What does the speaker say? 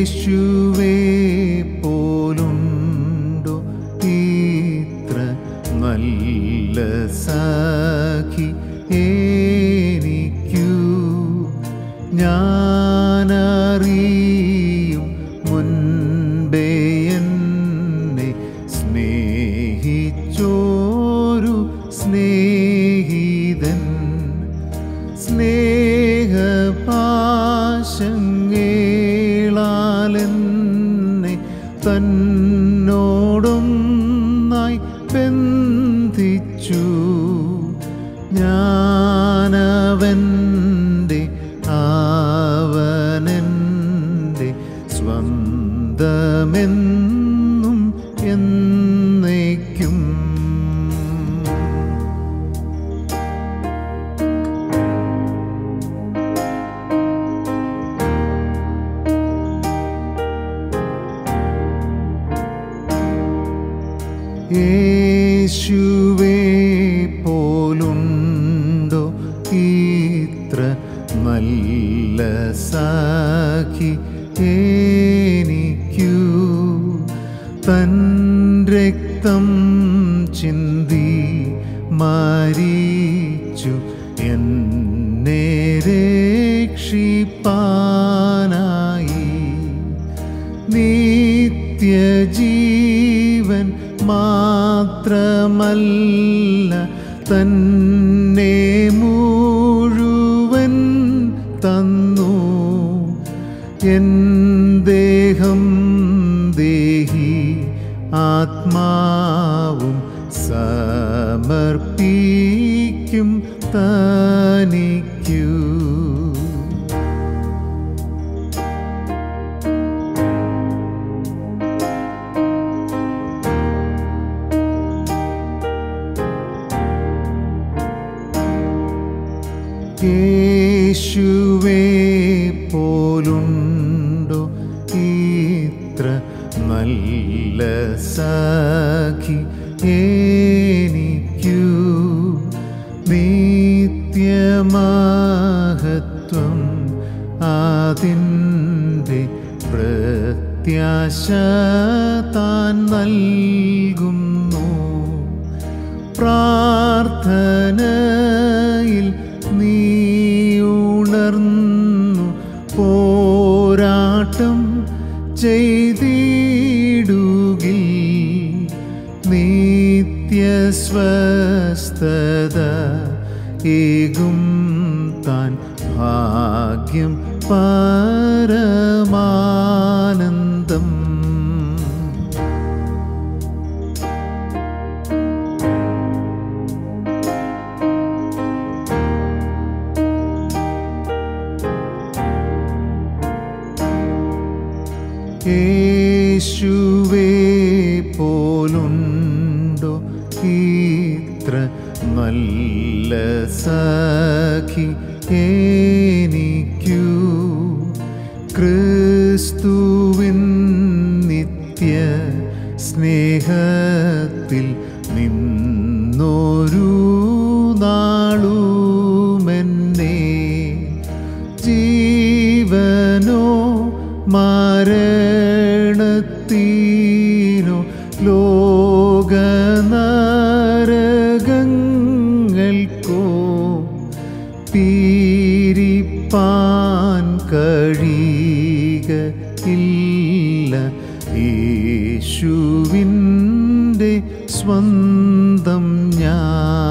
യേശുവേ പോലുണ്ടോ ഇത്ര നല്ല സഖി എനിക്കു ഞാനറിയും മുൻപേ എന്നെ സ്നേഹിച്ചോരു സ്നേഹിതൻ സ്നേഹപാശങ്ങളാലെന്നെ തന്നോടൊന്നായി ബന്ധിച്ചു ഞാനവൻ്റെ അവനെൻ്റെ സ്വന്തമെന്നും എന്നേക്കും യേശുവേ പോലുണ്ടോ ഇത്ര നല്ല സഖി എനിക്കു തൻ രക്തം ചിന്തി മരിച്ചു എന്നെ രക്ഷിപ്പാനായി നിത്യജീവൻ മാത്രമല്ല തന്നെ മുഴുവൻ തന്നു എൻ ദേഹം ദേഹി ആത്മാവും സമർപ്പിക്കും തനിക്കൂ യേശുവേ പോലുണ്ടോ ഇത്ര നല്ല സഖി എനിക്കു നിത്യമഹത്വം അതിൻ്റെ പ്രത്യാശ താൻ നൽകുന്നു പ്രാർത്ഥനയിൽ നീ ഉണർന്നു പോരാട്ടം ചെയ്തിടുകിൽ നിത്യസ്വസ്ഥത ഏകും താൻ ഭാഗ്യം പരമാനന്ദം യേശുവേ പോലുണ്ടോ ഇത്ര നല്ല സഖി എനിക്കു ക്രിസ്തുവിൻ നിത്യ സ്നേഹത്തിൽ നിന്നൊരു നാളുമെന്നെ ജീവനോ മരണത്തിനോ ലോകനരകങ്ങൾക്കോ പീരിപ്പാൻ കഴിയുക ഇല്ല യേശുവിൻ്റെ സ്വന്തം ഞാൻ